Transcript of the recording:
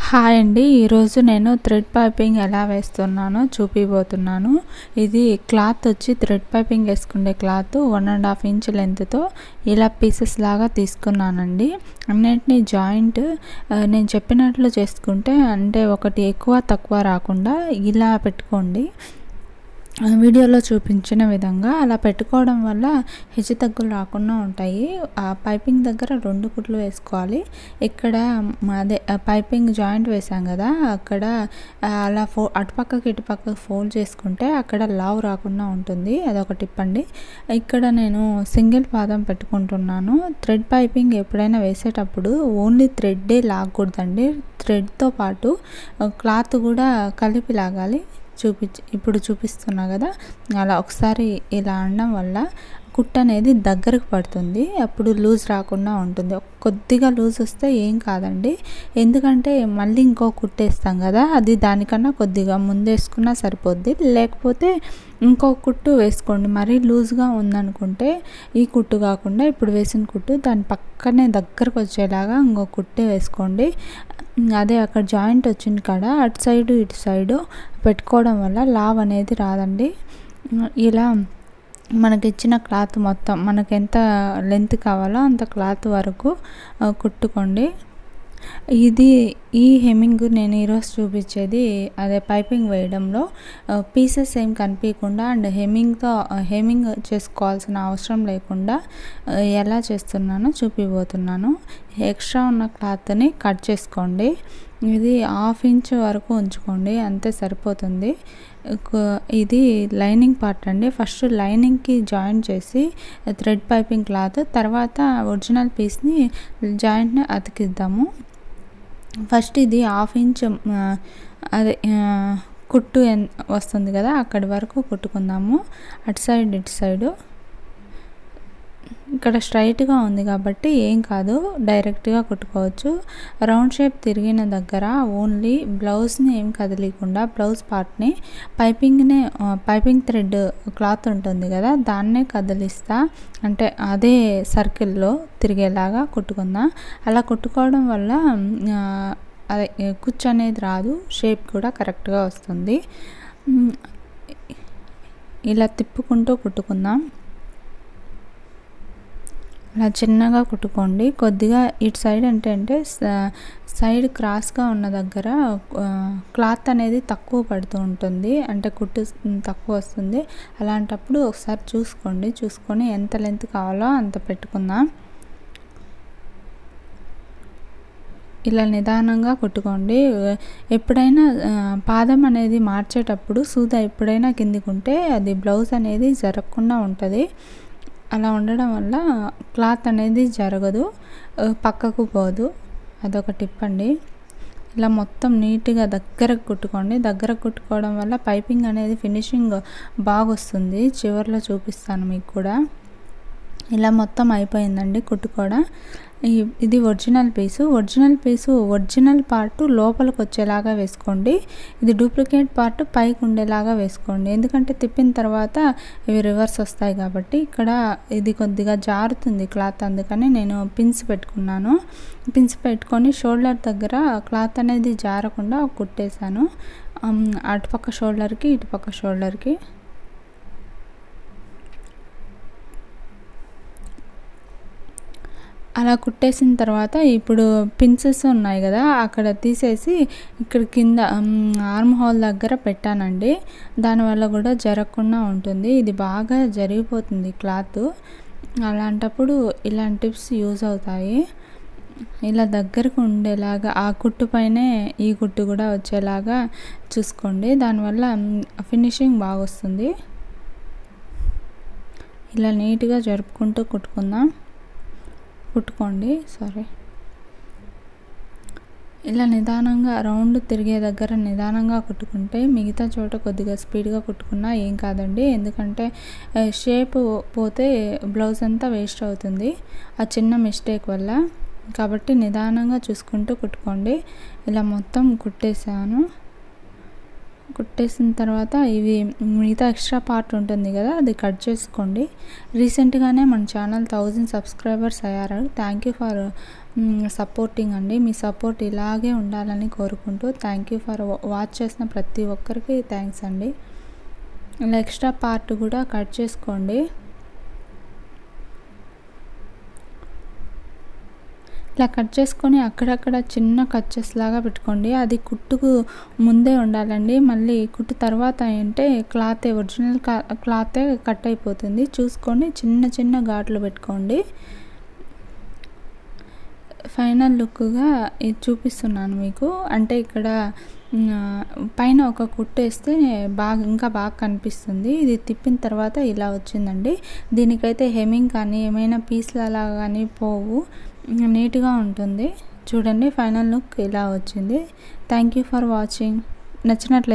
hi అండి ఈరోజు నేను థ్రెడ్ పైపింగ్ ఎలా వేస్తున్నానో చూపిపోతున్నాను ఇది క్లాత్ వచ్చి థ్రెడ్ పైపింగ్ వేసుకునే cloth one and half inch లెంత్తో ఇలా పీసెస్ లాగా తీసుకున్నానండి అన్నింటినీ జాయింట్ నేను చెప్పినట్లు చేసుకుంటే అంటే ఒకటి ఎక్కువ తక్కువ రాకుండా ఇలా పెట్టుకోండి వీడియోలో చూపించిన విధంగా అలా పెట్టుకోవడం వల్ల హెచ్చు తగ్గులు రాకుండా ఉంటాయి ఆ పైపింగ్ దగ్గర రెండు కుట్లు వేసుకోవాలి ఇక్కడ అదే పైపింగ్ జాయింట్ వేసాం కదా అక్కడ అలా ఫో అటుపక్కకి ఇటుపక్కకి ఫోల్డ్ చేసుకుంటే అక్కడ లావ్ రాకుండా ఉంటుంది అదొక టిప్ అండి ఇక్కడ నేను సింగిల్ పాదం పెట్టుకుంటున్నాను థ్రెడ్ పైపింగ్ ఎప్పుడైనా వేసేటప్పుడు ఓన్లీ థ్రెడ్డే లాగకూడదండి థ్రెడ్తో పాటు క్లాత్ కూడా కలిపి లాగాలి చూపించి ఇప్పుడు చూపిస్తున్నా కదా అలా ఒకసారి ఇలా అనడం వల్ల కుట్ట అనేది దగ్గరకు పడుతుంది అప్పుడు లూజ్ రాకుండా ఉంటుంది కొద్దిగా లూజ్ వస్తే ఏం కాదండి ఎందుకంటే మళ్ళీ ఇంకో కుట్టేస్తాం కదా అది దానికన్నా కొద్దిగా ముందేసుకున్నా సరిపోద్ది లేకపోతే ఇంకో కుట్టు వేసుకోండి మరీ లూజ్గా ఉందనుకుంటే ఈ కుట్టు కాకుండా ఇప్పుడు వేసిన కుట్టు దాని పక్కనే దగ్గరకు వచ్చేలాగా ఇంకో కుట్టే వేసుకోండి అదే అక్కడ జాయింట్ వచ్చింది కాడ అటు సైడు ఇటు సైడు పెట్టుకోవడం వల్ల లావ్ అనేది రాదండి ఇలా మనకి ఇచ్చిన క్లాత్ మొత్తం మనకి ఎంత లెంత్ కావాలో అంత క్లాత్ వరకు కుట్టుకోండి ఇది ఈ హెమ్మింగ్ నేను ఈరోజు చూపించేది అదే పైపింగ్ వేయడంలో పీసెస్ ఏం కనిపించకుండా అండ్ హెమ్మింగ్తో హెమ్మింగ్ చేసుకోవాల్సిన అవసరం లేకుండా ఎలా చేస్తున్నానో చూపిపోతున్నాను ఎక్స్ట్రా ఉన్న క్లాత్ని కట్ చేసుకోండి ఇది హాఫ్ ఇంచ్ వరకు ఉంచుకోండి అంతే సరిపోతుంది ఇది లైనింగ్ పార్ట్ అండి ఫస్ట్ లైనింగ్కి జాయిన్ చేసి థ్రెడ్ పైపింగ్ క్లాత్ తర్వాత ఒరిజినల్ పీస్ని జాయింట్ని అతికిద్దాము ఫస్ట్ ఇది హాఫ్ ఇంచ్ అదే కుట్టు వస్తుంది కదా అక్కడి వరకు కుట్టుకుందాము అటు సైడ్ ఇటు సైడు ఇక్కడ స్ట్రైట్గా ఉంది కాబట్టి ఏం కాదు డైరెక్ట్గా కుట్టుకోవచ్చు రౌండ్ షేప్ తిరిగిన దగ్గర ఓన్లీ బ్లౌజ్ని ఏం కదిలీకుండా బ్లౌజ్ పార్ట్ని పైపింగ్నే పైపింగ్ థ్రెడ్ క్లాత్ ఉంటుంది కదా దాన్నే కదిలిస్తా అంటే అదే సర్కిల్లో తిరిగేలాగా కుట్టుకుందాం అలా కుట్టుకోవడం వల్ల అదే కుచ్చు అనేది రాదు షేప్ కూడా కరెక్ట్గా వస్తుంది ఇలా తిప్పుకుంటూ కుట్టుకుందాం అలా చిన్నగా కుట్టుకోండి కొద్దిగా ఇటు సైడ్ ఏంటంటే సైడ్ క్రాస్గా ఉన్న దగ్గర క్లాత్ అనేది తక్కువ పడుతూ ఉంటుంది అంటే కుట్టు తక్కువ వస్తుంది అలాంటప్పుడు ఒకసారి చూసుకోండి చూసుకొని ఎంత లెంత్ కావాలో అంత పెట్టుకుందాం ఇలా నిదానంగా కుట్టుకోండి ఎప్పుడైనా పాదం అనేది మార్చేటప్పుడు సూద ఎప్పుడైనా కిందికుంటే అది బ్లౌజ్ అనేది జరగకుండా ఉంటుంది అలా ఉండడం వల్ల క్లాత్ అనేది జరగదు పక్కకు పోదు అదొక టిప్ అండి ఇలా మొత్తం నీట్గా దగ్గరకు కుట్టుకోండి దగ్గర కుట్టుకోవడం వల్ల పైపింగ్ అనేది ఫినిషింగ్ బాగా వస్తుంది చివరిలో చూపిస్తాను మీకు కూడా ఇలా మొత్తం అయిపోయిందండి కుట్టుకోవడం ఇది original piece original piece original part లోపలికి వచ్చేలాగా వేసుకోండి ఇది డూప్లికేట్ పార్ట్ పైకి ఉండేలాగా వేసుకోండి ఎందుకంటే తిప్పిన తర్వాత ఇవి రివర్స్ వస్తాయి కాబట్టి ఇక్కడ ఇది కొద్దిగా జారుతుంది క్లాత్ అందుకని నేను పిన్స్ పెట్టుకున్నాను పిన్స్ పెట్టుకొని షోల్డర్ దగ్గర క్లాత్ అనేది జారకుండా కుట్టేశాను అటుపక్క షోల్డర్కి ఇటుపక్క షోల్డర్కి అలా కుట్టేసిన తర్వాత ఇప్పుడు పిన్సెస్ ఉన్నాయి కదా అక్కడ తీసేసి ఇక్కడ కింద ఆర్మ్ హోల్ దగ్గర పెట్టానండి దానివల్ల కూడా జరగకుండా ఉంటుంది ఇది బాగా జరిగిపోతుంది క్లాత్ అలాంటప్పుడు ఇలాంటి టిప్స్ యూజ్ అవుతాయి ఇలా దగ్గరకు ఉండేలాగా ఆ కుట్టు పైనే ఈ కుట్టు కూడా వచ్చేలాగా చూసుకోండి దానివల్ల ఫినిషింగ్ బాగా వస్తుంది ఇలా నీట్గా జరుపుకుంటూ కుట్టుకుందాం కుట్టుకోండి సారీ ఇలా నిదానంగా రౌండ్ తిరిగే దగ్గర నిదానంగా కుట్టుకుంటే మిగతా చోట కొద్దిగా స్పీడ్గా కుట్టుకున్నా ఏం కాదండి ఎందుకంటే షేప్ పోతే బ్లౌజ్ అంతా వేస్ట్ అవుతుంది ఆ చిన్న మిస్టేక్ వల్ల కాబట్టి నిదానంగా చూసుకుంటూ కుట్టుకోండి ఇలా మొత్తం కుట్టేసాను కుట్టేసిన తర్వాత ఇవి మిగతా ఎక్స్ట్రా పార్ట్ ఉంటుంది కదా అది కట్ చేసుకోండి రీసెంట్గానే మన ఛానల్ థౌజండ్ సబ్స్క్రైబర్స్ అయ్యారు థ్యాంక్ యూ ఫర్ సపోర్టింగ్ అండి మీ సపోర్ట్ ఇలాగే ఉండాలని కోరుకుంటూ థ్యాంక్ యూ ఫర్ వాచ్ చేసిన ప్రతి ఒక్కరికి థ్యాంక్స్ అండి ఇలా ఎక్స్ట్రా పార్ట్ కూడా కట్ చేసుకోండి ఇలా కట్ చేసుకొని అక్కడక్కడ చిన్న కచ్చెస్ లాగా పెట్టుకోండి అది కుట్టుకు ముందే ఉండాలండి మళ్ళీ కుట్టు తర్వాత అంటే క్లాత్ ఒరిజినల్ క్లాతే కట్ అయిపోతుంది చూసుకోండి చిన్న చిన్న ఘాట్లు పెట్టుకోండి ఫైనల్ లుక్గా ఇది చూపిస్తున్నాను మీకు అంటే ఇక్కడ పైన ఒక కుట్టు వేస్తే బాగా ఇంకా బాగా కనిపిస్తుంది ఇది తిప్పిన తర్వాత ఇలా వచ్చిందండి దీనికైతే హెమింగ్ కానీ ఏమైనా పీస్లు అలా కానీ పోవు నీట్గా ఉంటుంది చూడండి ఫైనల్ లుక్ ఇలా వచ్చింది థ్యాంక్ యూ ఫర్ వాచింగ్ నచ్చినట్లయితే